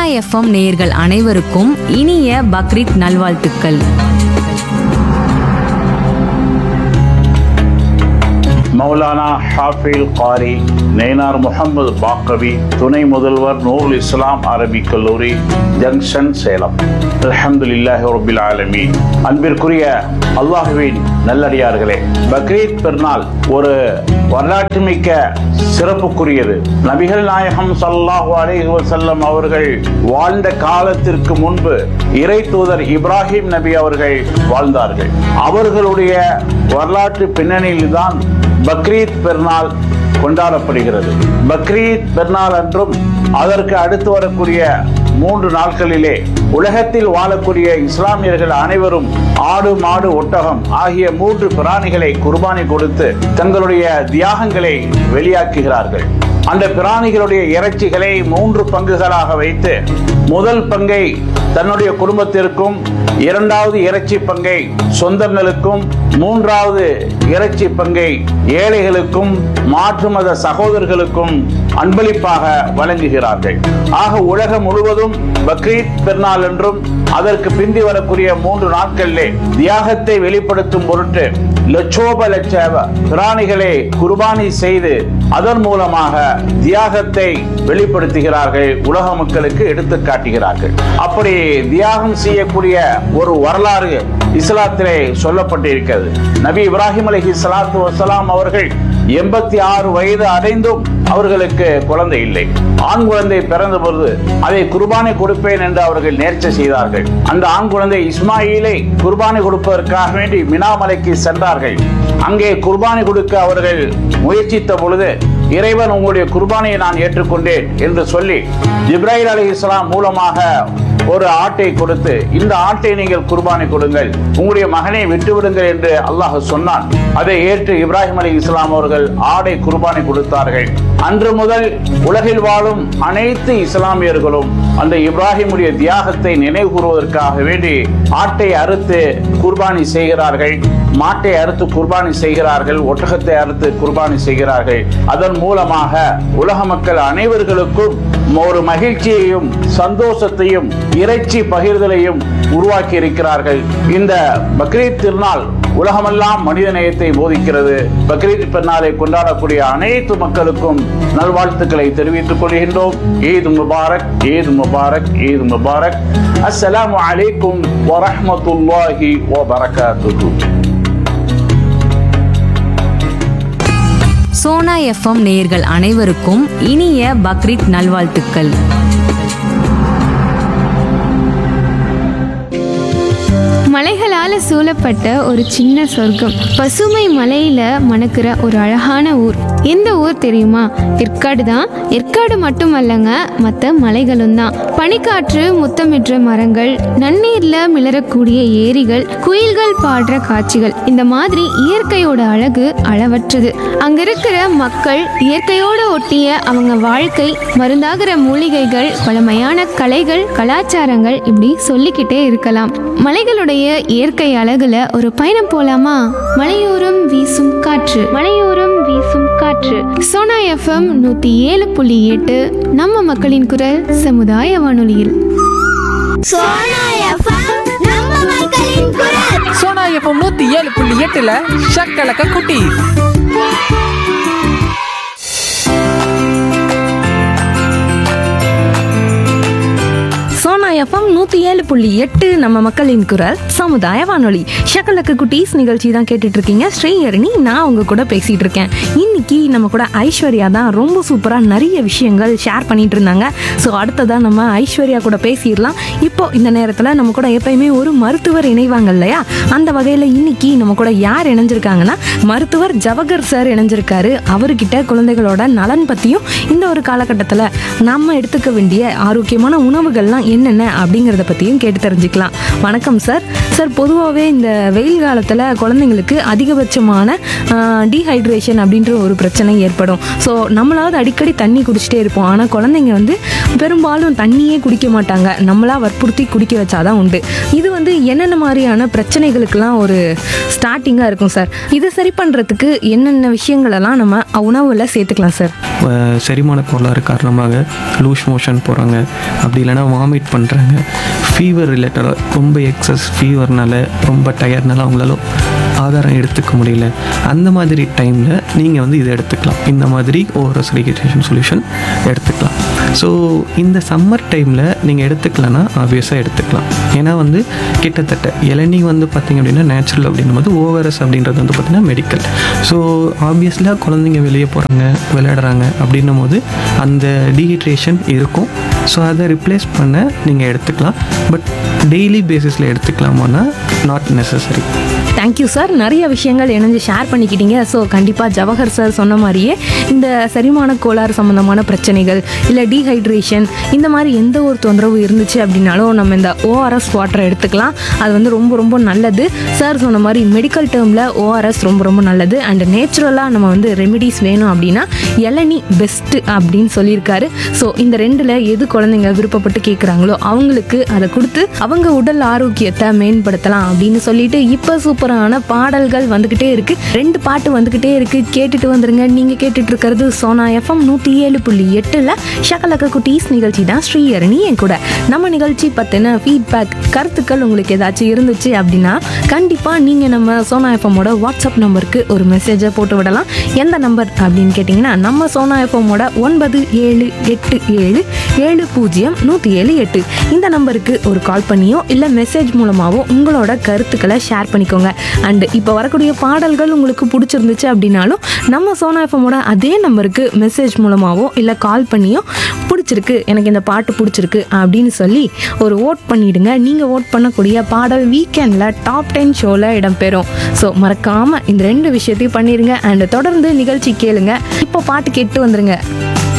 FM நேயர்கள் அனைவருக்கும் இனிய பக்ரீத் நல்வாழ்த்துக்கள் மௌலானா ஹாஃபில் காரி நெய்னார் முகமது பாக்கவி துணை முதல்வர் நூருல் இஸ்லாம் அரபிக் கல்லூரி ஜங்ஷன் சேலம் அல்ஹம்துலில்லாஹி ரபில் ஆலமி அன்பிற்குரிய அல்லாஹுவின் நல்லடியார்களே பக்ரீத் பெருநாள் ஒரு வரலாற்று மிக்க சிறப்புக்குரியது நபிகள் நாயகம் ஸல்லல்லாஹு அலைஹி வஸல்லம் அவர்கள் வாழ்ந்த காலத்திற்கு முன்பு இறை தூதர் இப்ராஹிம் நபி அவர்கள் வாழ்ந்தார்கள் அவர்களுடைய வரலாற்று பின்னணியில்தான் பக்ரீத் பெருநாள் கொண்டாடப்படுகிறது பக்ரீத் பெருநாள் அன்றும் அதற்கு அடுத்து வரக்கூடிய மூன்று நாட்களிலே உலகத்தில் வாழக்கூடிய இஸ்லாமியர்கள் அனைவரும் ஆடு மாடு ஒட்டகம் ஆகிய மூன்று பிராணிகளை குர்பானி கொடுத்து தங்களுடைய தியாகங்களை வெளியாக்குகிறார்கள் அந்த பிராணிகளுடைய இறைச்சிகளை மூன்று பங்குகளாக வைத்து முதல் பங்கை தன்னுடைய குடும்பத்திற்கும் இரண்டாவது இறைச்சி பங்கை சொந்தங்களுக்கும் மூன்றாவது இறைச்சி பங்கை ஏழைகளுக்கும் மாற்று மத சகோதரர்களுக்கும் அன்பளிப்பாக வழங்குகிறார்கள் ஆக உலகம் முழுவதும் பக்ரீத் பெருநாள் என்றும் அதற்கு பிந்தி வரக்கூடிய மூன்று நாட்களிலே தியாகத்தை வெளிப்படுத்தும் பொருட்டு லட்சோப லட்ச பிராணிகளை குர்பானி செய்து அதன் மூலமாக தியாகத்தை வெளிப்படுத்துகிறார்கள் உலக மக்களுக்கு எடுத்து காட்டுகிறார்கள் அப்படி தியாகம் செய்யக்கூடிய ஒரு வரலாறு இஸ்லாத்திலே சொல்லப்பட்டிருக்கிறது நபி இப்ராஹிம் அலஹி சலாத்து வசலாம் அவர்கள் எண்பத்தி ஆறு வயது அடைந்தும் அவர்களுக்கு குழந்தை இல்லை ஆண் குழந்தை பிறந்த பொழுது அதை குர்பானை கொடுப்பேன் என்று அவர்கள் நேர்ச்சை செய்தார்கள் அந்த ஆண் குழந்தை இஸ்மாயிலை குர்பானை கொடுப்பதற்காக வேண்டி மினாமலைக்கு சென்றார்கள் அங்கே குர்பானை கொடுக்க அவர்கள் முயற்சித்த பொழுது இறைவன் உங்களுடைய குர்பானையை நான் ஏற்றுக்கொண்டேன் என்று சொல்லி ஜிப்ராஹில் அலி இஸ்லாம் மூலமாக ஒரு ஆட்டை கொடுத்து இந்த ஆட்டை நீங்கள் குர்பானை கொடுங்கள் உங்களுடைய மகனை விட்டுவிடுங்கள் என்று அல்லாஹ் சொன்னான் அதை ஏற்று இப்ராஹிம் அலி இஸ்லாம் அவர்கள் ஆடை குர்பானை கொடுத்தார்கள் அன்று முதல் உலகில் வாழும் அனைத்து இஸ்லாமியர்களும் அந்த இப்ராஹிமுடைய தியாகத்தை நினைவு கூறுவதற்காக வேண்டி ஆட்டை அறுத்து குர்பானி செய்கிறார்கள் மாட்டை அறுத்து குர்பானி செய்கிறார்கள் ஒட்டகத்தை அறுத்து குர்பானி செய்கிறார்கள் அதன் மூலமாக உலக மக்கள் அனைவர்களுக்கும் ஒரு மகிழ்ச்சியையும் சந்தோஷத்தையும் இறைச்சி பகிர்தலையும் உருவாக்கி இருக்கிறார்கள் இந்த பக்ரீத் திருநாள் உலகமெல்லாம் மனித நேயத்தை போதிக்கிறது பக்ரீத் பெருநாளை கொண்டாடக்கூடிய அனைத்து மக்களுக்கும் நல்வாழ்த்துக்களை தெரிவித்துக் கொள்கின்றோம் ஈத் முபாரக் ஈத் முபாரக் ஈத் முபாரக் அஸ்ஸலாமு அலைக்கும் வரஹ்மத்துல்லாஹி வபரகாத்துஹு சோனா எஃப்எம் நேயர்கள் அனைவருக்கும் இனிய பக்ரீத் நல்வாழ்த்துக்கள் மலைகளால சூழப்பட்ட ஒரு சின்ன சொர்க்கம் பசுமை மலையில மணக்கிற ஒரு அழகான ஊர் எந்த ஊர் தெரியுமா ஏற்காடு தான் ஏற்காடு மட்டுமல்லங்க மற்ற மலைகளும் தான் பனிக்காற்று முத்தமிடுற மரங்கள் நன்னீர்ல மிளறக்கூடிய ஏரிகள் குயில்கள் பாடுற காட்சிகள் இந்த மாதிரி இயற்கையோட அழகு அளவற்றது அங்க இருக்கிற மக்கள் இயற்கையோட ஒட்டிய அவங்க வாழ்க்கை மருந்தாகிற மூலிகைகள் பழமையான கலைகள் கலாச்சாரங்கள் இப்படி சொல்லிக்கிட்டே இருக்கலாம் மலைகளுடைய இயற்கை அழகுல ஒரு பயணம் போலாமா மலையோரம் வீசும் காற்று மலையோரம் வீசும் காற்று சோனா எஃப்எம் நூத்தி ஏழு புள்ளி எட்டு நம்ம மக்களின் குரல் சமுதாய வானொலியில் சோனா எஃப்எம் நம்ம மக்களின் குரல் சோனா எஃப்எம் நூத்தி ஏழு புள்ளி எட்டுல ஷக்கலக்க குட்டி சோனா எஃப்எம் நூற்றி ஏழு புள்ளி எட்டு நம்ம மக்களின் குரல் சமுதாய வானொலி ஷக்கலக்கு குட்டீஸ் நிகழ்ச்சி தான் கேட்டுட்டு இருக்கீங்க ஸ்ரீஹரணி நான் உங்க கூட பேசிட்டு இருக்கேன் இன்னைக்கு நம்ம கூட ஐஸ்வர்யா தான் ரொம்ப சூப்பராக நிறைய விஷயங்கள் ஷேர் பண்ணிட்டு இருந்தாங்க ஸோ அடுத்ததாக நம்ம ஐஸ்வர்யா கூட பேசிடலாம் இப்போ இந்த நேரத்தில் நம்ம கூட எப்பயுமே ஒரு மருத்துவர் இணைவாங்க இல்லையா அந்த வகையில் இன்னைக்கு நம்ம கூட யார் இணைஞ்சிருக்காங்கன்னா மருத்துவர் ஜவஹர் சார் இணைஞ்சிருக்காரு அவர்கிட்ட குழந்தைகளோட நலன் பற்றியும் இந்த ஒரு காலகட்டத்தில் நம்ம எடுத்துக்க வேண்டிய ஆரோக்கியமான உணவுகள்லாம் என்னென்ன அப்படிங்கிறத பற்றியும் கேட்டு தெரிஞ்சுக்கலாம் வணக்கம் சார் சார் பொதுவாகவே இந்த வெயில் காலத்தில் குழந்தைங்களுக்கு அதிகபட்சமான டீஹைட்ரேஷன் அப்படின்ற ஒரு பிரச்சனை ஏற்படும் ஸோ நம்மளாவது அடிக்கடி தண்ணி குடிச்சிட்டே இருப்போம் ஆனால் குழந்தைங்க வந்து பெரும்பாலும் தண்ணியே குடிக்க மாட்டாங்க நம்மளா வற்புறுத்தி குடிக்க வச்சாதான் உண்டு இது வந்து என்னென்ன மாதிரியான பிரச்சனைகளுக்கெல்லாம் ஒரு ஸ்டார்டிங்காக இருக்கும் சார் இதை சரி பண்ணுறதுக்கு என்னென்ன விஷயங்களெல்லாம் நம்ம உணவில் சேர்த்துக்கலாம் சார் அஹ் செரிமான கோளாறு காரணமாக லூஸ் மோஷன் போகிறாங்க அப்படி இல்லைன்னா வாமிட் பண்ணுறாங்க ஃபீவர் ரிலேட்டடாக ரொம்ப எக்ஸஸ் ஃபீவர்னால ரொம்ப டயர்னால அவங்களால ஆதாரம் எடுத்துக்க முடியல அந்த மாதிரி டைமில் நீங்கள் வந்து இதை எடுத்துக்கலாம் இந்த மாதிரி ஓஆர்எஸ் ரீஹைட்ரேஷன் சொல்யூஷன் எடுத்துக்கலாம் ஸோ இந்த சம்மர் டைமில் நீங்கள் எடுத்துக்கலன்னா ஆப்வியஸாக எடுத்துக்கலாம் ஏன்னா வந்து கிட்டத்தட்ட இளநீ வந்து பார்த்திங்க அப்படின்னா நேச்சுரல் அப்படின்னும் போது ஓஆர்எஸ் அப்படின்றது வந்து பார்த்திங்கன்னா மெடிக்கல் ஸோ ஆப்வியஸ்லாக குழந்தைங்க வெளியே போகிறாங்க விளையாடுறாங்க அப்படின்னும் போது அந்த டீஹைட்ரேஷன் இருக்கும் ஸோ அதை ரிப்ளேஸ் பண்ண நீங்கள் எடுத்துக்கலாம் பட் டெய்லி பேசிஸில் எடுத்துக்கலாமான்னா நாட் நெசசரி தேங்க்யூ சார் நிறைய விஷயங்கள் இணைஞ்சு ஷேர் பண்ணிக்கிட்டீங்க ஸோ கண்டிப்பாக ஜவஹர் சார் சொன்ன மாதிரியே இந்த செரிமான கோளாறு சம்மந்தமான பிரச்சனைகள் இல்லை டீஹைட்ரேஷன் இந்த மாதிரி எந்த ஒரு தொந்தரவு இருந்துச்சு அப்படின்னாலும் நம்ம இந்த ஓஆர்எஸ் வாட்டரை எடுத்துக்கலாம் அது வந்து ரொம்ப ரொம்ப நல்லது சார் சொன்ன மாதிரி மெடிக்கல் டேர்மில் ஓஆர்எஸ் ரொம்ப ரொம்ப நல்லது அண்ட் நேச்சுரலாக நம்ம வந்து ரெமிடிஸ் வேணும் அப்படின்னா இளநீ பெஸ்ட்டு அப்படின்னு சொல்லியிருக்காரு ஸோ இந்த ரெண்டில் எது குழந்தைங்க விருப்பப்பட்டு கேட்குறாங்களோ அவங்களுக்கு அதை கொடுத்து அவங்க உடல் ஆரோக்கியத்தை மேம்படுத்தலாம் அப்படின்னு சொல்லிட்டு இப்போ சூப்பரான பாடல்கள் வந்துக்கிட்டே இருக்கு ரெண்டு பாட்டு வந்துக்கிட்டே இருக்கு கேட்டுட்டு வந்துருங்க நீங்கள் கேட்டுட்டு இருக்கிறது சோனா எஃப்எம் நூற்றி ஏழு புள்ளி எட்டில் ஷகலக்க குட்டீஸ் நிகழ்ச்சி தான் ஸ்ரீஹரணி என் கூட நம்ம நிகழ்ச்சி பற்றின ஃபீட்பேக் கருத்துக்கள் உங்களுக்கு ஏதாச்சும் இருந்துச்சு அப்படின்னா கண்டிப்பாக நீங்கள் நம்ம சோனா எஃப்எம்மோட வாட்ஸ்அப் நம்பருக்கு ஒரு மெசேஜை போட்டு விடலாம் எந்த நம்பர் அப்படின்னு கேட்டிங்கன்னா நம்ம சோனா எஃப்எம்மோட ஒன்பது ஏழு எட்டு ஏழு ஏழு பூஜ்ஜியம் நூற்றி ஏழு எட்டு இந்த நம்பருக்கு ஒரு கால் பண்ணியோ இல்லை மெசேஜ் மூலமாகவோ உங்களோட கருத்துக்களை ஷேர் பண்ணிக்கோங்க அண்டு இப்போ வரக்கூடிய பாடல்கள் உங்களுக்கு பிடிச்சிருந்துச்சு அப்படின்னாலும் நம்ம சோனா எஃப்எம்மோட அதே நம்பருக்கு மெசேஜ் மூலமாகவோ இல்லை கால் பண்ணியோ பிடிச்சிருக்கு எனக்கு இந்த பாட்டு பிடிச்சிருக்கு அப்படின்னு சொல்லி ஒரு ஓட் பண்ணிடுங்க நீங்கள் ஓட் பண்ணக்கூடிய பாடல் வீக்கெண்டில் டாப் டென் ஷோவில் இடம்பெறும் ஸோ மறக்காமல் இந்த ரெண்டு விஷயத்தையும் பண்ணிடுங்க அண்ட் தொடர்ந்து நிகழ்ச்சி கேளுங்க இப்போ பாட்டு கேட்டு வந்துருங்க